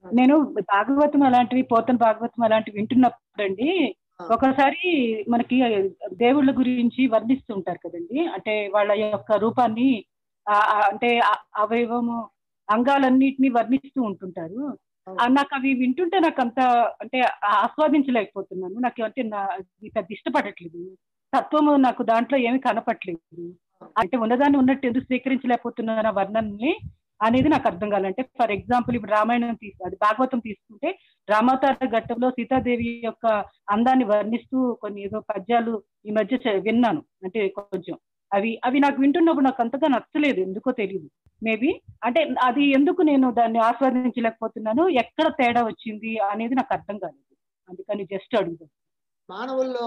నేను భాగవతం అలాంటివి పోతన భాగవతం అలాంటివి వింటున్నప్పుడు అండి ఆ. ఒకసారి మనకి దేవుళ్ళ గురించి వర్ణిస్తూ ఉంటారు కదండి అంటే వాళ్ళ యొక్క రూపాన్ని ఆ- ఆ అంటే ఆ- అవయవము అంగాలన్నిటినీ వర్ణిస్తూ ఉంటుంటారు ఆ, నాకు అవి వింటుంటే నాకు అంత అంటే ఆస్వాదించలేకపోతున్నాను నాకు అంటే నా ఇది పెద్ద ఇష్టపడట్లేదు తత్వము నాకు దాంట్లో ఏమీ కనపట్లేదు అంటే ఉన్నదాన్ని ఉన్నట్టు ఎందుకు స్వీకరించలేకపోతున్నాను ఆ వర్ణనని అనేది నాకు అర్థం కావాలంటే ఫర్ ఎగ్జాంపుల్ ఇప్పుడు రామాయణం తీసు అది భాగవతం తీసుకుంటే రామావతార ఘట్టంలో సీతాదేవి యొక్క అందాన్ని వర్ణిస్తూ కొన్ని ఏదో పద్యాలు ఈ మధ్య చ- విన్నాను అంటే కొంచెం అవి అవి నాకు వింటున్నప్పుడు నాకు అంతగా నచ్చలేదు ఎందుకో తెలియదు మేబీ అంటే అది ఎందుకు నేను దాన్ని ఆస్వాదించలేకపోతున్నాను ఎక్కడ తేడా వచ్చింది అనేది నాకు అర్థం కాలేదు అందుకని జస్ట్ అడుగుతాను మానవుల్లో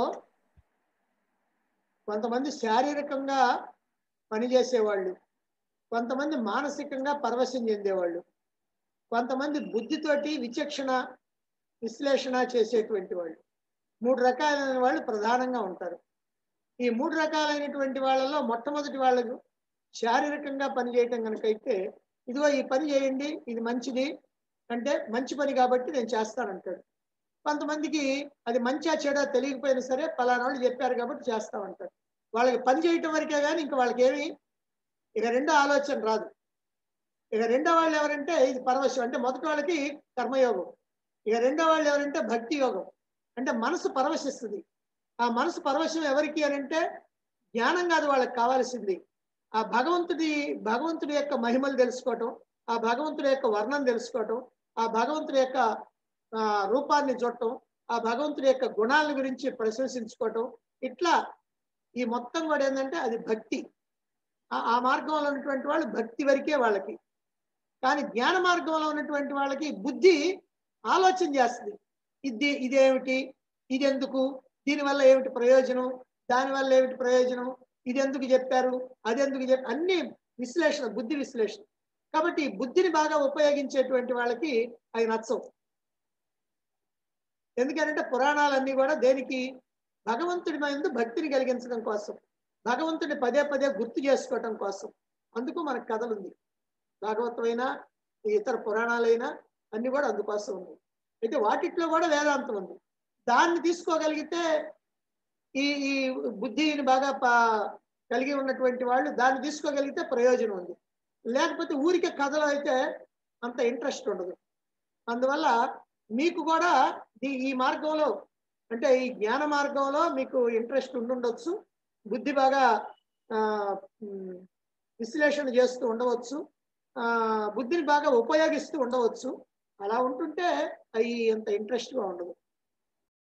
కొంతమంది శారీరకంగా పనిచేసేవాళ్ళు కొంతమంది మానసికంగా పరవశం చెందేవాళ్ళు కొంతమంది బుద్ధితోటి విచక్షణ విశ్లేషణ చేసేటువంటి వాళ్ళు మూడు రకాలైన వాళ్ళు ప్రధానంగా ఉంటారు ఈ మూడు రకాలైనటువంటి వాళ్ళలో మొట్టమొదటి వాళ్ళకు శారీరకంగా పనిచేయటం కనుక అయితే ఇదిగో ఈ పని చేయండి ఇది మంచిది అంటే మంచి పని కాబట్టి నేను చేస్తానంటాడు కొంతమందికి అది మంచిగా చెడా తెలియకపోయినా సరే పలానా వాళ్ళు చెప్పారు కాబట్టి చేస్తామంటారు వాళ్ళకి పని చేయటం వరకే కానీ ఇంకా వాళ్ళకి ఏమి ఇక రెండో ఆలోచన రాదు ఇక రెండో వాళ్ళు ఎవరంటే ఇది పరవశం అంటే మొదటి వాళ్ళకి కర్మయోగం ఇక రెండో వాళ్ళు ఎవరంటే భక్తి యోగం అంటే మనసు పరవశిస్తుంది ఆ మనసు పరవశం ఎవరికి అని అంటే జ్ఞానం కాదు వాళ్ళకి కావాల్సింది ఆ భగవంతుడి భగవంతుడి యొక్క మహిమలు తెలుసుకోవటం ఆ భగవంతుడి యొక్క వర్ణం తెలుసుకోవటం ఆ భగవంతుడి యొక్క ఆ, రూపాన్ని చూడటం ఆ భగవంతుడి యొక్క గుణాల గురించి ప్రశంసించుకోవటం ఇట్లా ఈ మొత్తం కూడా ఏంటంటే అది భక్తి ఆ- ఆ మార్గంలో ఉన్నటువంటి వాళ్ళు భక్తి వరకే వాళ్ళకి కానీ జ్ఞాన మార్గంలో ఉన్నటువంటి వాళ్ళకి బుద్ధి ఆలోచన చేస్తుంది ఇది ఇదేమిటి ఇది ఎందుకు దీనివల్ల ఏమిటి ప్రయోజనం దానివల్ల ఏమిటి ప్రయోజనం ఇది ఎందుకు చెప్పారు అది ఎందుకు చెప్పారు అన్ని విశ్లేషణ బుద్ధి విశ్లేషణ కాబట్టి ఈ బుద్ధిని బాగా ఉపయోగించేటువంటి వాళ్ళకి అవి నచ్చవు ఎందుకంటే పురాణాలన్నీ కూడా దేనికి భగవంతుడి మీద భక్తిని కలిగించడం కోసం భగవంతుని పదే పదే గుర్తు చేసుకోవటం కోసం అందుకు మనకు కథలు ఉంది భాగవతమైనా ఈ ఇతర పురాణాలైనా అన్ని కూడా అందుకోసం ఉంది అయితే వాటిట్లో కూడా వేదాంతం ఉంది దాన్ని తీసుకోగలిగితే ఈ ఈ బుద్ధిని బాగా ప- కలిగి ఉన్నటువంటి వాళ్ళు దాన్ని తీసుకోగలిగితే ప్రయోజనం ఉంది లేకపోతే ఊరికే కథలో అయితే అంత ఇంట్రెస్ట్ ఉండదు అందువల్ల మీకు కూడా ఈ- ఈ మార్గంలో అంటే ఈ జ్ఞాన మార్గంలో మీకు ఇంట్రెస్ట్ ఉండుండొచ్చు బుద్ధి బాగా ఆ, ఉమ్, విశ్లేషణ చేస్తూ ఉండవచ్చు ఆ, బుద్ధిని బాగా ఉపయోగిస్తూ ఉండవచ్చు అలా ఉంటుంటే అవి అంత ఇంట్రెస్ట్గా ఉండదు